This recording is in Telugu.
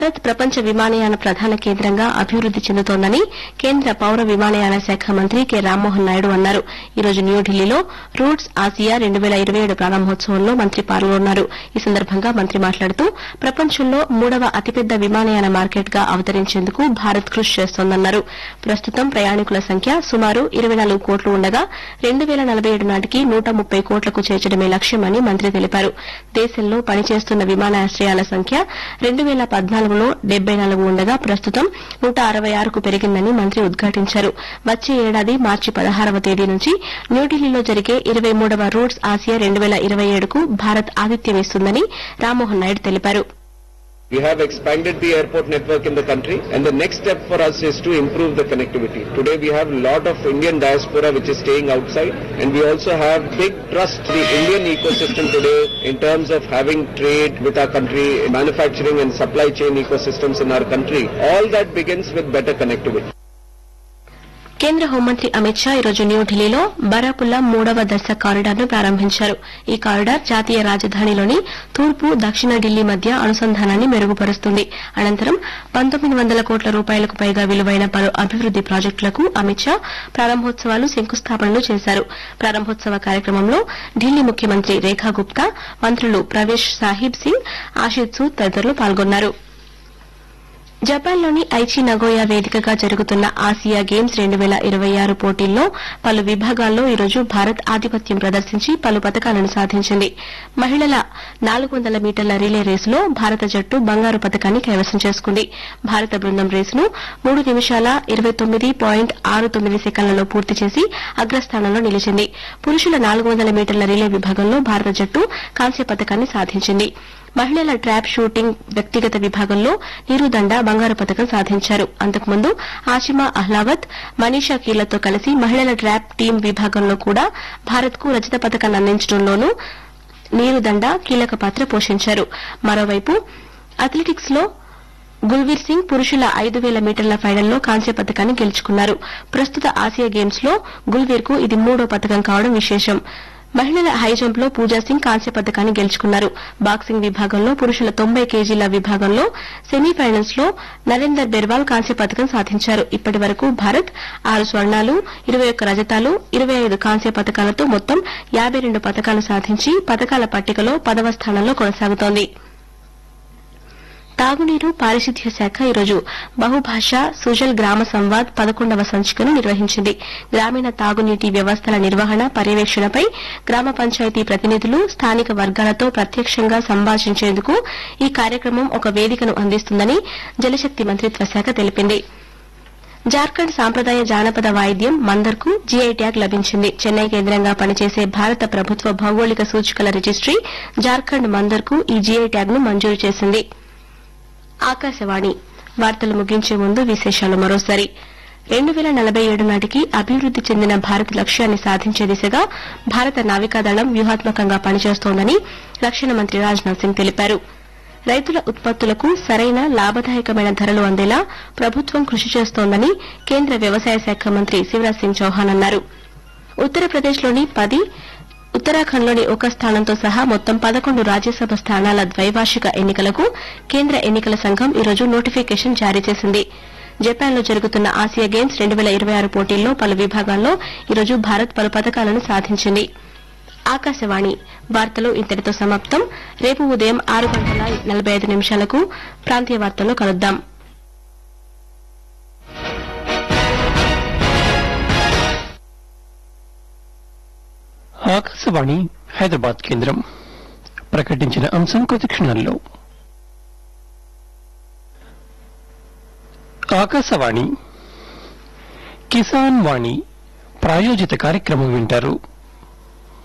భారత్ ప్రపంచ విమానయాన ప్రధాన కేంద్రంగా అభివృద్ది చెందుతోందని కేంద్ర పౌర విమానయాన శాఖ మంత్రి కె రామ్మోహన్ నాయుడు అన్నారు ఈ రోజు న్యూఢిల్లీలో రూట్స్ ఆసియా రెండు వేల ఇరవై ఏడు ప్రారంభోత్సవంలో మంత్రి పాల్గొన్నారు ఈ సందర్భంగా మంత్రి మాట్లాడుతూ ప్రపంచంలో మూడవ అతిపెద్ద విమానయాన మార్కెట్ గా అవతరించేందుకు భారత్ కృషి చేస్తోందన్నారు ప్రస్తుతం ప్రయాణికుల సంఖ్య సుమారు ఇరవై నాలుగు కోట్లు ఉండగా రెండు వేల నలభై ఏడు నాటికి నూట ముప్పై కోట్లకు చేర్చడమే లక్ష్యమని మంత్రి తెలిపారు దేశంలో పనిచేస్తున్న విమానాశ్రయాల సంఖ్య రెండు వేల పద్నాలుగులో డెబ్బై నాలుగు ఉండగా ప్రస్తుతం నూట అరవై ఆరుకు పెరిగిందని మంత్రి ఉద్ఘాటించారు వచ్చే ఏడాది మార్చి పదహారవ తేదీ నుంచి న్యూఢిల్లీలో జరిగే ఇరవై మూడవ రూట్స్ ఆసియా రెండు వేల ఇరవై ఏడుకు భారత్ ఆతిథ్యం ఇస్తుందని రామ్మోహన్ నాయుడు తెలిపారు We have expanded the airport network in the country and the next step for us is to improve the connectivity. Today we have a lot of Indian diaspora which is staying outside and we also have big trust in the Indian ecosystem today in terms of having trade with our country, manufacturing and supply chain ecosystems in our country. All that begins with better connectivity. కేంద్ర హోంమంత్రి అమిత్ షా ఈరోజు న్యూఢిల్లీలో బరాపుల్లా మూడవ దశ కారిడార్ ను ప్రారంభించారు ఈ కారిడార్ జాతీయ రాజధానిలోని తూర్పు దక్షిణ ఢిల్లీ మధ్య అనుసంధానాన్ని మెరుగుపరుస్తుంది అనంతరం పంతొమ్మిది వందల కోట్ల రూపాయలకు పైగా విలువైన పలు అభివృద్ది ప్రాజెక్టులకు అమిత్ షా ప్రారంభోత్సవాలు శంకుస్థాపనలు చేశారు ప్రారంభోత్సవ కార్యక్రమంలో ఢిల్లీ ముఖ్యమంత్రి రేఖా గుప్తా మంత్రులు ప్రవేశ్ సాహిబ్ సింగ్ ఆషిద్ సూద్ తదితరులు పాల్గొన్నారు జపాన్లోని ఐచి నగోయా వేదికగా జరుగుతున్న ఆసియా గేమ్స్ రెండు వేల ఇరవై ఆరు పోటీల్లో పలు విభాగాల్లో ఈరోజు భారత్ ఆధిపత్యం ప్రదర్శించి పలు పతకాలను సాధించింది మహిళల నాలుగు వందల మీటర్ల రిలే రేసులో భారత జట్టు బంగారు పతకాన్ని కైవసం చేసుకుంది భారత బృందం రేసును మూడు నిమిషాల ఇరవై తొమ్మిది పాయింట్ ఆరు తొమ్మిది సెకండ్లలో పూర్తి చేసి అగ్రస్థానంలో నిలిచింది పురుషుల నాలుగు వందల మీటర్ల రిలే విభాగంలో భారత జట్టు కాంస్య పతకాన్ని సాధించింది మహిళల ట్రాప్ షూటింగ్ వ్యక్తిగత విభాగంలో నీరుదండ బంగారు పతకం సాధించారు అంతకుముందు ఆసిమా అహ్లావత్ మనీషా కీలతో కలిసి మహిళల ట్రాప్ టీం విభాగంలో కూడా భారత్ కు రజత పతకాన్ని అందించడంలోనూ నీరుదండ కీలక పాత్ర పోషించారు మరోవైపు అథ్లెటిక్స్ లో గుల్వీర్ సింగ్ పురుషుల ఐదు వేల మీటర్ల ఫైనల్లో కాంస్య పతకాన్ని గెలుచుకున్నారు ప్రస్తుత ఆసియా గేమ్స్ లో గుల్వీర్ కు ఇది మూడో పతకం కావడం విశేషం మహిళల హై జంప్ లో పూజా సింగ్ కాంస్య పతకాన్ని గెలుచుకున్నారు బాక్సింగ్ విభాగంలో పురుషుల తొంభై కేజీల విభాగంలో సెమీఫైనల్స్ లో నరేందర్ బెర్వాల్ కాంస్య పతకం సాధించారు ఇప్పటి వరకు భారత్ ఆరు స్వర్ణాలు ఇరవై ఒక్క రజతాలు ఇరవై ఐదు కాంస్య పతకాలతో మొత్తం యాబై రెండు పతకాలు సాధించి పతకాల పట్టికలో పదవ స్థానంలో కొనసాగుతోంది తాగునీరు పారిశుద్ధ్య శాఖ ఈరోజు బహుభాష సుజల్ గ్రామ సంవాద్ పదకొండవ సంచికను నిర్వహించింది గ్రామీణ తాగునీటి వ్యవస్థల నిర్వహణ పర్యవేక్షణపై గ్రామ పంచాయతీ ప్రతినిధులు స్థానిక వర్గాలతో ప్రత్యక్షంగా సంభాషించేందుకు ఈ కార్యక్రమం ఒక వేదికను అందిస్తుందని జలశక్తి మంత్రిత్వ శాఖ తెలిపింది జార్ఖండ్ సాంప్రదాయ జానపద వాయిద్యం మందర్కు జీఐ ట్యాగ్ లభించింది చెన్నై కేంద్రంగా పనిచేసే భారత ప్రభుత్వ భౌగోళిక సూచికల రిజిస్ట్రీ జార్ఖండ్ మందర్కు ఈ జీఐ ట్యాగ్ ను మంజూరు చేసింది ఆకాశవాణి వార్తలు ముగించే ముందు విశేషాలు మరోసారి రెండు వేల నలభై ఏడు నాటికి అభివృద్ది చెందిన భారత్ లక్ష్యాన్ని సాధించే దిశగా భారత నావికాదళం వ్యూహాత్మకంగా పనిచేస్తోందని రక్షణ మంత్రి రాజ్నాథ్ సింగ్ తెలిపారు రైతుల ఉత్పత్తులకు సరైన లాభదాయకమైన ధరలు అందేలా ప్రభుత్వం కృషి చేస్తోందని కేంద్ర వ్యవసాయ శాఖ మంత్రి శివరాజ్ సింగ్ చౌహాన్ అన్నారు ఉత్తరప్రదేశ్లోని పది ఉత్తరాఖండ్లోని ఒక స్థానంతో సహా మొత్తం పదకొండు రాజ్యసభ స్థానాల ద్వైవార్షిక ఎన్నికలకు కేంద్ర ఎన్నికల సంఘం ఈరోజు నోటిఫికేషన్ జారీ చేసింది జపాన్లో జరుగుతున్న ఆసియా గేమ్స్ రెండు వేల ఇరవై ఆరు పోటీల్లో పలు విభాగాల్లో ఈరోజు భారత్ పలు పతకాలను సాధించింది ఆకాశవాణి వార్తలు ఇంతటితో సమాప్తం రేపు ఉదయం ఆరు గంటల నలభై ఐదు నిమిషాలకు ప్రాంతీయ వార్తల్లో కలుద్దాం ఆకాశవాణి హైదరాబాద్ కేంద్రం ప్రకటించిన అంశం కొద్ది క్షణాల్లో ఆకాశవాణి కిసాన్ వాణి ప్రాయోజిత కార్యక్రమం వింటారు